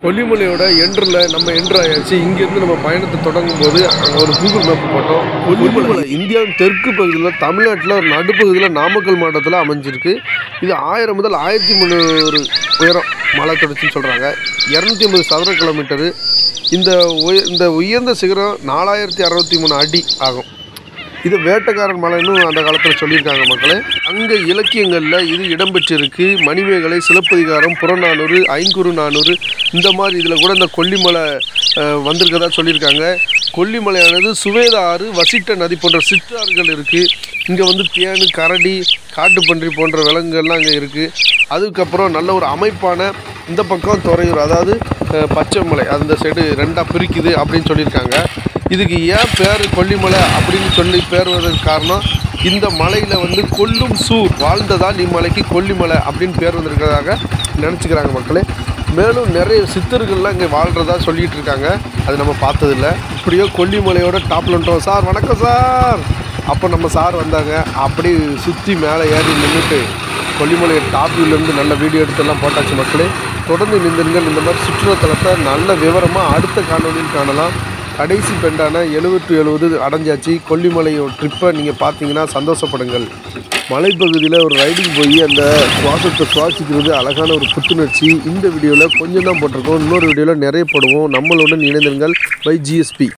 கொல்லிமலையோட என்ட்ரில் நம்ம என்ட்ரு ஆயாச்சு இங்கேருந்து நம்ம பயணத்தை தொடங்கும் போது அங்கே ஒரு கூகுள் மேப் போட்டோம் கொல்லிமலை இந்தியாவின் தெற்கு பகுதியில் தமிழ்நாட்டில் ஒரு நடுப்பகுதியில் நாமக்கல் மாவட்டத்தில் அமைஞ்சிருக்கு இது ஆயிரம் முதல் ஆயிரத்தி முந்நூறு உயரம் மலை தொடர்ச்சின்னு சொல்கிறாங்க இரநூத்தி ஐம்பது சதுர கிலோமீட்டரு இந்த உய இந்த உயர்ந்த சிகரம் நாலாயிரத்தி அறுபத்தி மூணு அடி ஆகும் இது வேட்டைக்காரன் மலைன்னு அந்த காலத்தில் சொல்லியிருக்காங்க மக்களே அங்கே இலக்கியங்களில் இது இடம்பெற்றிருக்கு மணிமேகலை சிலப்பதிகாரம் புறநானூறு ஐங்குறு நானூறு இந்த மாதிரி இதில் கூட இந்த கொல்லிமலை அஹ், வந்திருக்கதா சொல்லியிருக்காங்க கொல்லிமலையானது சுவேத ஆறு வசிட்ட நதி போன்ற சிற்றாறுகள் இருக்குது இங்கே வந்து தேனு கரடி காட்டுப்பன்றி போன்ற விலங்குகள்லாம் அங்கே இருக்குது அதுக்கப்புறம் நல்ல ஒரு அமைப்பான இந்த பக்கம் துறையூர் அதாவது அஹ், பச்சைமலை அந்த சைடு ரெண்டாக பிரிக்குது அப்படின்னு சொல்லியிருக்காங்க இதுக்கு ஏன் பேர் கொல்லிமலை அப்படின்னு சொல்லி பேர் வந்ததுக்கு காரணம் இந்த மலையில் வந்து கொல்லும் சூர் வாழ்ந்ததால் இம்மலைக்கு கொல்லிமலை அப்படின்னு பேர் வந்திருக்கிறதாக நினச்சிக்கிறாங்க மக்களே மேலும் நிறைய சித்தர்கள்லாம் இங்கே வாழ்கிறதா சொல்லிட்டு இருக்காங்க அது நம்ம பார்த்ததில்ல இப்படியோ கொல்லிமலையோட டாப்ல வந்துட்டோம் சார் வணக்கம் சார் அப்போ நம்ம சார் வந்தாங்க அப்படி சுற்றி மேலே ஏறி நின்றுட்டு கொல்லிமலை டாப் வியூலேருந்து நல்ல வீடியோ எடுத்தெல்லாம் போட்டாச்சு மக்களே தொடர்ந்து நின்றுங்கள் இந்த மாதிரி சுற்றுலாத்தலத்தை நல்ல விவரமாக அடுத்த காணொலியில் காணலாம் கடைசி பெண்டான எழுபத்து எழுபது அடைஞ்சாச்சு கொல்லிமலையோட ட்ரிப்பை நீங்கள் பார்த்தீங்கன்னா சந்தோஷப்படுங்கள் மலைப்பகுதியில் ஒரு ரைடிங் போய் அந்த சுவாசத்தை சுவாசிக்கிறது அழகான ஒரு புத்துணர்ச்சி இந்த வீடியோவில் கொஞ்சம் தான் போட்டிருக்கோம் இன்னொரு வீடியோவில் நிறைய போடுவோம் நம்மளுடன் இணைந்திருங்கள் பை ஜிஎஸ்பி